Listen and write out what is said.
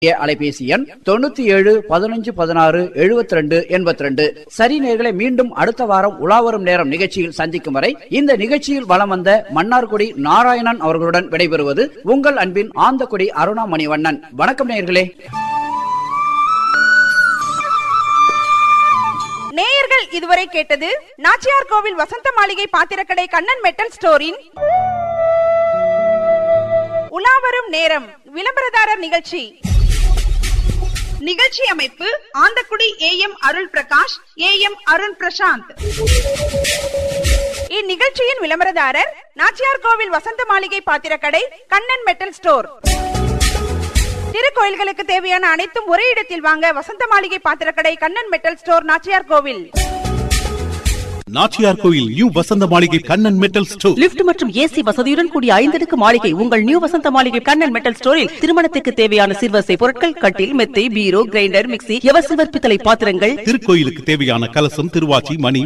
அலைபேசி எண் தொண்ணூத்தி ஏழு பதினஞ்சு பதினாறு எழுபத்தி ரெண்டு எண்பத்தி ரெண்டு சரி நேர்களை மீண்டும் அடுத்த வாரம் உலாவரும் நேரம் நிகழ்ச்சியில் சந்திக்கும் வரை இந்த நிகழ்ச்சியில் வலம் வந்த மன்னார்குடி நாராயணன் அவர்களுடன் விடைபெறுவது உங்கள் அன்பின் ஆந்தக்குடி அருணா மணிவண்ணன் வணக்கம் நேயர்களே நேயர்கள் இதுவரை கேட்டது நாச்சியார் கோவில் வசந்த மாளிகை பாத்திரக்கடை கண்ணன் மெட்டல் ஸ்டோரின் உலாவரும் நேரம் விளம்பரதாரர் நிகழ்ச்சி நிகழ்ச்சி அமைப்பு Anthakudi A M Arul Prakash A M Arun Prasanth இந்நிகழ்ச்சியின் விளம்பரதாரர் நாச்சியார் கோவில் வசந்த மாளிகை பாத்திரக்கடை கண்ணன் மெட்டல் ஸ்டோர் திருக்கோயில்களுக்கு தேவையான அனைத்தும் ஒரே இடத்தில் வாங்க வசந்த மாளிகை பாத்திரக்கடை Kannan metal store Nachiyar Kovil Nachiyar Koil new Vasantha Maligai Kannan metal store lift மற்றும் ஏசி வசதியுடன் கூடிய ஐந்தடுக்கு மாளிகை உங்கள் நியூ வசந்த மாளிகை கண்ணன் மெட்டல் ஸ்டோரில் திருமணத்துக்கு தேவையான சிறுவசை பொருட்கள் கட்டில் மெத்தை பீரோ கிரைண்டர் மிக்ஸி எவசில்வர் பித்தளை பாத்திரங்கள் திருக்கோயிலுக்கு தேவையான கலசம் திருவாச்சி மணி